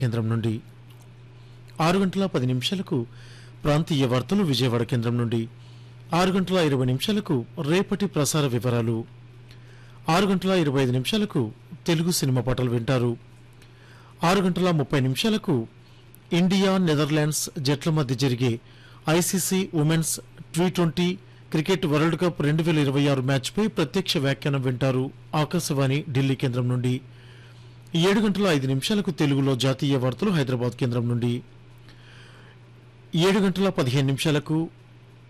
కేంద్రం నుండి ఆరు గంటల పది నిమిషాలకు ప్రాంతీయ వార్తలు విజయవాడ కేంద్రం నుండి ఆరు గంటల ఇరవై నిమిషాలకు రేపటి ప్రసార వివరాలు ఆరు గంటల ఇరవై ఐదు నిమిషాలకు తెలుగు సినిమా పాటలు వింటారు ఆరు గంటల ముప్పై నిమిషాలకు ఇండియా నెదర్లాండ్స్ జట్ల మధ్య జరిగే ICC women's T twenty cricket world cup రెండు వేల ఇరవై ఆరు మ్యాచ్పై ప్రత్యక్ష వ్యాఖ్యానం వింటారు ఆకాశవాణి ఢిల్లీ కేంద్రం నుండి ఏడు గంటల ఐదు నిమిషాలకు తెలుగులో జాతీయ వార్తలు హైదరాబాద్ కేంద్రం నుండి ఏడు గంటల పదిహేను నిమిషాలకు